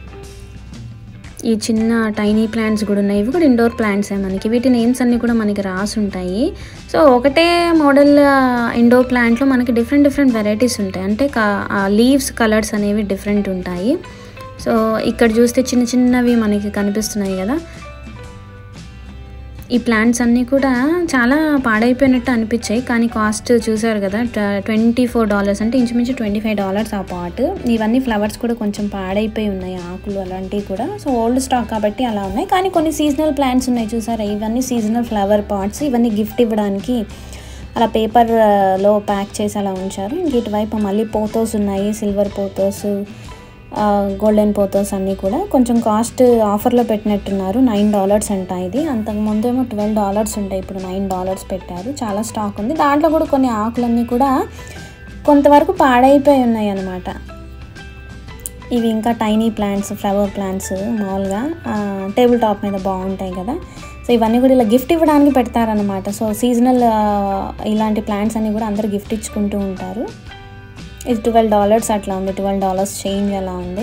ఈ చిన్న టైనీ ప్లాంట్స్ కూడా ఉన్నాయి ఇవి కూడా ఇండోర్ ప్లాంట్సే మనకి వీటి నేమ్స్ అన్నీ కూడా మనకి రాసి ఉంటాయి సో ఒకటే మోడల్ ఇండోర్ ప్లాంట్లో మనకి డిఫరెంట్ డిఫరెంట్ వెరైటీస్ ఉంటాయి అంటే లీవ్స్ కలర్స్ అనేవి డిఫరెంట్ ఉంటాయి సో ఇక్కడ చూస్తే చిన్న చిన్నవి మనకి కనిపిస్తున్నాయి కదా ఈ ప్లాంట్స్ అన్నీ కూడా చాలా పాడైపోయినట్టు అనిపించాయి కానీ కాస్ట్ చూసారు కదా ట్వంటీ ఫోర్ డాలర్స్ అంటే ఇంచుమించు ట్వంటీ ఫైవ్ డాలర్స్ ఆ పాట్ ఇవన్నీ ఫ్లవర్స్ కూడా కొంచెం పాడైపోయి ఉన్నాయి ఆకులు అలాంటివి కూడా సో ఓల్డ్ స్టాక్ కాబట్టి అలా ఉన్నాయి కానీ కొన్ని సీజనల్ ప్లాంట్స్ ఉన్నాయి చూసారా ఇవన్నీ సీజనల్ ఫ్లవర్ పాట్స్ ఇవన్నీ గిఫ్ట్ ఇవ్వడానికి అలా పేపర్లో ప్యాక్ చేసి అలా ఉంచారు ఇంక ఇటువైపు మళ్ళీ పోతోస్ ఉన్నాయి సిల్వర్ పోతోస్ గోల్డెన్ పోతోస్ అన్నీ కూడా కొంచెం కాస్ట్ ఆఫర్లో పెట్టినట్టున్నారు నైన్ డాలర్స్ అంట ఇది అంతకుముందు ఏమో ట్వెల్వ్ డాలర్స్ ఉంటాయి ఇప్పుడు నైన్ డాలర్స్ పెట్టారు చాలా స్టాక్ ఉంది దాంట్లో కూడా కొన్ని ఆకులన్నీ కూడా కొంతవరకు పాడైపోయి ఉన్నాయి అన్నమాట ఇవి ఇంకా టైనీ ప్లాంట్స్ ఫ్లవర్ ప్లాంట్స్ మామూలుగా టేబుల్ టాప్ మీద బాగుంటాయి కదా సో ఇవన్నీ కూడా ఇలా గిఫ్ట్ ఇవ్వడానికి పెడతారనమాట సో సీజనల్ ఇలాంటి ప్లాంట్స్ అన్నీ కూడా అందరూ గిఫ్ట్ ఇచ్చుకుంటూ ఉంటారు ఇది ట్వెల్వ్ డాలర్స్ అట్లా ఉంది ట్వెల్వ్ డాలర్స్ చేంజ్ అలా ఉంది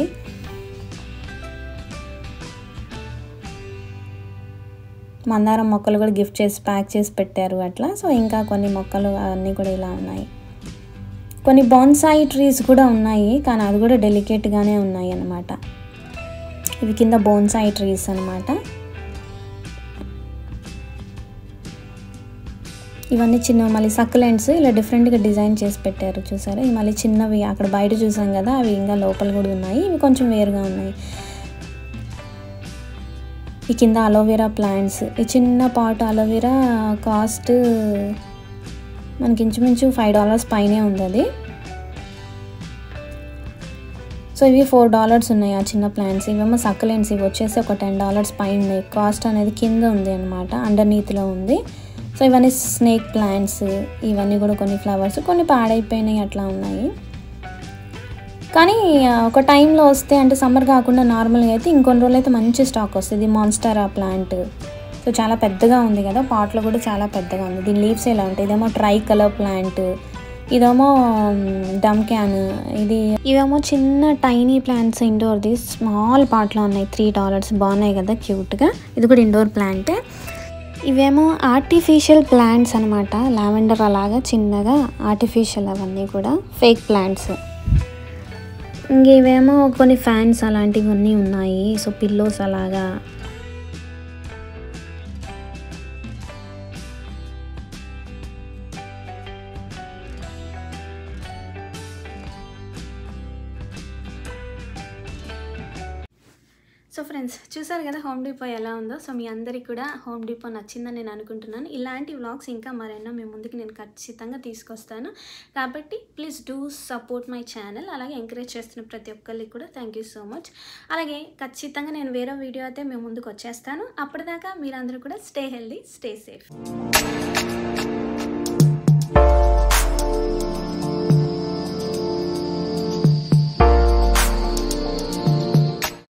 మందారం మొక్కలు కూడా గిఫ్ట్ చేసి ప్యాక్ చేసి పెట్టారు అట్లా సో ఇంకా కొన్ని మొక్కలు అన్నీ కూడా ఇలా ఉన్నాయి కొన్ని బాన్సాయి ట్రీస్ కూడా ఉన్నాయి కానీ అది కూడా డెలికేట్గానే ఉన్నాయి అన్నమాట ఇవి కింద బోన్సాయి ట్రీస్ అన్నమాట ఇవన్నీ చిన్న మళ్ళీ సక్యులెంట్స్ ఇలా డిఫరెంట్గా డిజైన్ చేసి పెట్టారు చూసారా ఇవి మళ్ళీ చిన్నవి అక్కడ బయట చూసాం కదా అవి ఇంకా లోపల కూడా ఉన్నాయి ఇవి కొంచెం వేరుగా ఉన్నాయి ఈ కింద అలోవెరా ప్లాంట్స్ ఈ చిన్న పాట్ అలోవెరా కాస్ట్ మనకి ఇంచుమించు ఫైవ్ డాలర్స్ పైనే ఉంది అది సో ఇవి ఫోర్ డాలర్స్ ఉన్నాయి ఆ చిన్న ప్లాంట్స్ ఇవేమో సక్కలెంట్స్ ఇవి వచ్చేసి ఒక టెన్ డాలర్స్ పైన ఉన్నాయి కాస్ట్ అనేది కింద ఉంది అనమాట అండర్నీత్లో ఉంది సో ఇవన్నీ స్నేక్ ప్లాంట్స్ ఇవన్నీ కూడా కొన్ని ఫ్లవర్స్ కొన్ని పాడైపోయినాయి అట్లా ఉన్నాయి కానీ ఆ, ఒక టైంలో వస్తే అంటే సమ్మర్ కాకుండా నార్మల్గా అయితే ఇంకొన్ని రోజులు అయితే మంచి స్టాక్ వస్తుంది మాన్స్టారా ప్లాంట్ సో చాలా పెద్దగా ఉంది కదా పాట్లో కూడా చాలా పెద్దగా ఉంది దీని లీవ్స్ ఎలా ఉంటాయి ఇదేమో ట్రై కలర్ ప్లాంట్ ఇదేమో డమ్ క్యాన్ ఇది ఇవేమో చిన్న టైనీ ప్లాంట్స్ ఇండోర్ది స్మాల్ పాట్లో ఉన్నాయి త్రీ డాలర్స్ బాగున్నాయి కదా క్యూట్గా ఇది కూడా ఇండోర్ ప్లాంటే ఇవేమో ఆర్టిఫిషియల్ ప్లాంట్స్ అనమాట లావెండర్ అలాగా చిన్నగా ఆర్టిఫిషియల్ అవన్నీ కూడా ఫేక్ ప్లాంట్స్ ఇంక ఇవేమో కొన్ని ఫ్యాన్స్ అలాంటివన్నీ ఉన్నాయి సో పిల్లోస్ అలాగా సో ఫ్రెండ్స్ చూసారు కదా హోమ్ డిపో ఎలా ఉందో సో మీ అందరికీ కూడా హోమ్ డిపో నచ్చిందని నేను అనుకుంటున్నాను ఇలాంటి వ్లాగ్స్ ఇంకా మరెన్నో మీ ముందుకు నేను ఖచ్చితంగా తీసుకొస్తాను కాబట్టి please do support my channel అలాగే ఎంకరేజ్ చేస్తున్న ప్రతి ఒక్కరికి కూడా థ్యాంక్ యూ సో మచ్ అలాగే ఖచ్చితంగా నేను వేరే వీడియో అయితే మేము ముందుకు వచ్చేస్తాను అప్పటిదాకా మీరందరూ కూడా స్టే హెల్దీ స్టే సేఫ్